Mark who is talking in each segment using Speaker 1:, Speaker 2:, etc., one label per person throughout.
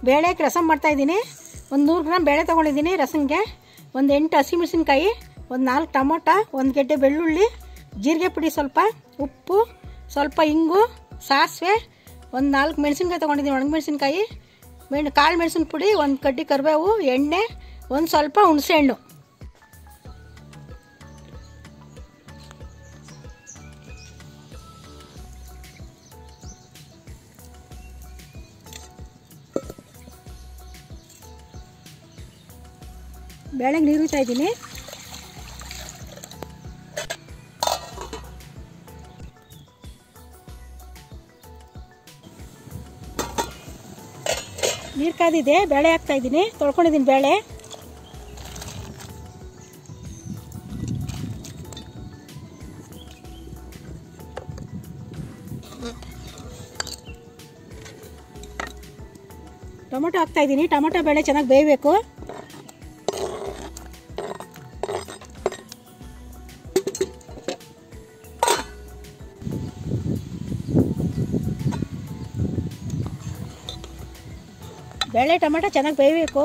Speaker 1: ಬೇಳೆಗೆ ರಸಮ್ ಮಾಡ್ತಾಯಿದ್ದೀನಿ ಒಂದು ನೂರು ಗ್ರಾಮ್ ಬೇಳೆ ತೊಗೊಂಡಿದ್ದೀನಿ ರಸಂಗೆ ಒಂದು ಎಂಟು ಹಸಿಮೆಣಸಿನ್ಕಾಯಿ ಒಂದು ನಾಲ್ಕು ಟೊಮೊಟ ಒಂದು ಗೆಡ್ಡೆ ಬೆಳ್ಳುಳ್ಳಿ ಜೀರಿಗೆ ಪುಡಿ ಸ್ವಲ್ಪ ಉಪ್ಪು ಸ್ವಲ್ಪ ಇಂಗು ಸಾಸಿವೆ ಒಂದು ನಾಲ್ಕು ಮೆಣಸಿನ್ಕಾಯಿ ತೊಗೊಂಡಿದ್ದೀನಿ ಒಣಮೆಣಸಿನ್ಕಾಯಿ ಮೆಣ್ ಕಾಳು ಮೆಣಸಿನ ಪುಡಿ ಒಂದು ಕಡ್ಡಿ ಕರಿಬೇವು ಎಣ್ಣೆ ಒಂದು ಸ್ವಲ್ಪ ಹುಣಸೆಹಣ್ಣು ಬೇಳೆಗೆ ನೀರು ಹುಯ್ತಾ ಇದ್ದೀನಿ ನೀರು ಕಾದಿದೆ ಬೇಳೆ ಹಾಕ್ತಾ ಇದ್ದೀನಿ ತೊಳ್ಕೊಂಡಿದ್ದೀನಿ ಬೇಳೆ ಟೊಮೊಟೊ ಹಾಕ್ತಾ ಇದ್ದೀನಿ ಟೊಮೊಟೊ ಬೇಳೆ ಚೆನ್ನಾಗಿ ಬೇಯಬೇಕು ಬೇಳೆ ಟೊಮೆಟೊ ಚೆನ್ನಾಗಿ ಬೇಯಬೇಕು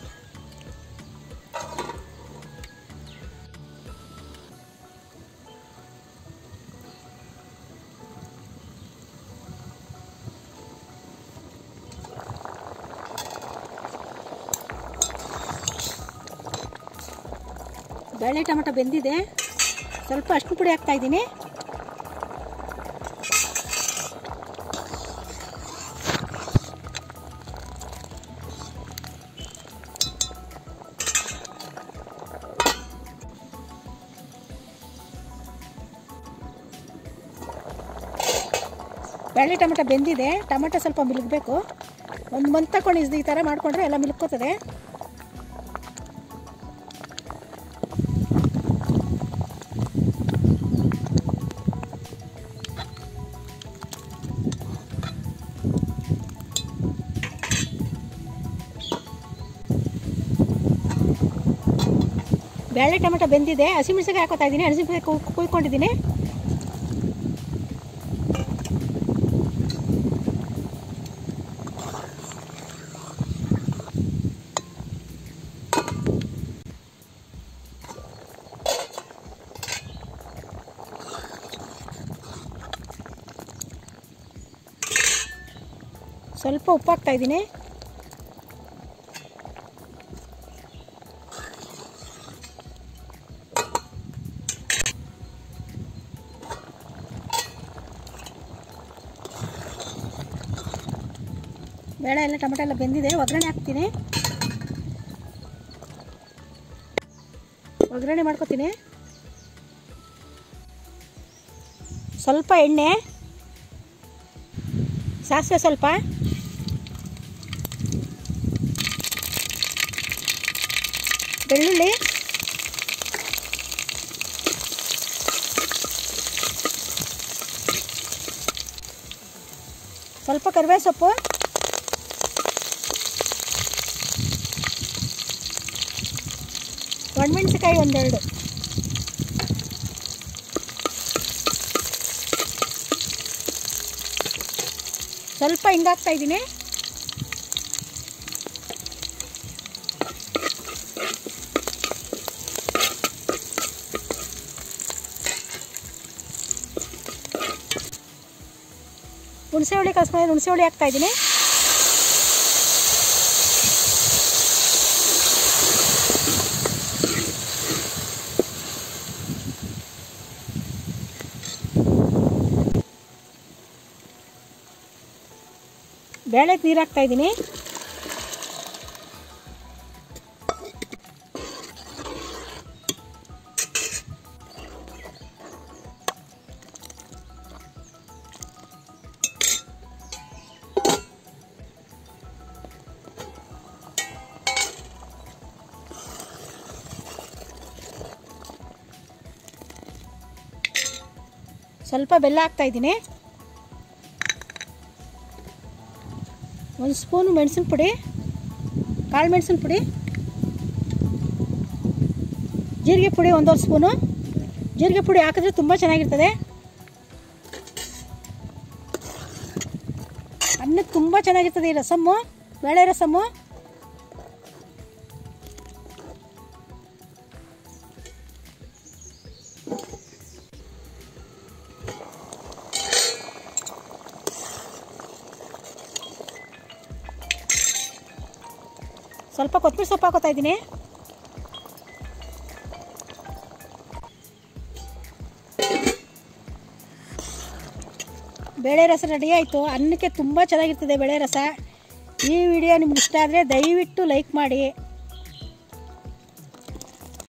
Speaker 1: ಬೇಳೆ ಟೊಮೆಟೊ ಬೆಂದಿದೆ ಸ್ವಲ್ಪ ಅಷ್ಟು ಪುಡಿ ಹಾಕ್ತಾ ಇದ್ದೀನಿ ಬೇಳೆ ಟೊಮೆಟೊ ಬೆಂದಿದೆ ಟೊಮೆಟೊ ಸ್ವಲ್ಪ ಮಿಲ್ಗಬೇಕು ಒಂದು ಮಂತ್ ತಗೊಂಡು ಇದು ಈ ಥರ ಮಾಡಿಕೊಂಡ್ರೆ ಎಲ್ಲ ಮಿಲ್ಕೋತದೆ ಬೇಳೆ ಟೊಮೆಟೊ ಬೆಂದಿದೆ ಹಸಿಮೆಣಸಿಗೆ ಹಾಕೋತಾ ಇದ್ದೀನಿ ಹಸಿಮೆಣಸಿಗೆ ಕುಯ್ಕೊಂಡಿದ್ದೀನಿ ಸ್ವಲ್ಪ ಉಪ್ಪು ಹಾಕ್ತಾ ಇದ್ದೀನಿ ಬೇಳೆ ಎಲ್ಲ ಟೊಮೆಟೊ ಎಲ್ಲ ಬೆಂದಿದೆ ಒಗ್ಗರಣೆ ಹಾಕ್ತೀನಿ ಒಗ್ಗರಣೆ ಮಾಡ್ಕೊತೀನಿ ಸ್ವಲ್ಪ ಎಣ್ಣೆ ಸಾಸಿವೆ ಸ್ವಲ್ಪ ಬೆಳ್ಳುಳ್ಳಿ ಸ್ವಲ್ಪ ಕರಿಬೇವು ಸೊಪ್ಪು ಒಣಮೆಣಸಿಕಾಯಿ ಒಂದೆರಡು ಸ್ವಲ್ಪ ಹಿಂಗಾಗ್ತಾ ಇದ್ದೀನಿ ಹುಣಸೆ ಹುಳಿ ಕಲ್ಸ್ಕೊಂಡು ಹುಣಸೆ ಹುಳಿ ಹಾಕ್ತಾ ಇದ್ದೀನಿ ಬೇಳೆಗೆ ನೀರು ಹಾಕ್ತಾ ಇದ್ದೀನಿ ಸ್ವಲ್ಪ ಬೆಲ್ಲ ಹಾಕ್ತಾ ಇದ್ದೀನಿ ಒಂದು ಸ್ಪೂನು ಮೆಣಸಿನ ಪುಡಿ ಕಾಳು ಮೆಣಸಿನ ಪುಡಿ ಜೀರಿಗೆ ಪುಡಿ ಒಂದೂವರೆ ಸ್ಪೂನು ಜೀರಿಗೆ ಪುಡಿ ಹಾಕಿದ್ರೆ ತುಂಬ ಚೆನ್ನಾಗಿರ್ತದೆ ಅನ್ನಕ್ಕೆ ತುಂಬ ಚೆನ್ನಾಗಿರ್ತದೆ ಈ ರಸಮ್ಮು ಬೇಳೆ ರಸಮ್ಮು ಸ್ವಲ್ಪ ಕೊತ್ತಂಬರಿ ಸೊಪ್ಪು ಹಾಕೋತಾ ಇದ್ದೀನಿ ಬೇಳೆ ರಸ ರೆಡಿ ಆಯಿತು ಅನ್ನಕ್ಕೆ ತುಂಬ ಚೆನ್ನಾಗಿರ್ತದೆ ಬೇಳೆ ರಸ ಈ ವಿಡಿಯೋ ನಿಮ್ಗೆ ಇಷ್ಟ ಆದರೆ ದಯವಿಟ್ಟು ಲೈಕ್ ಮಾಡಿ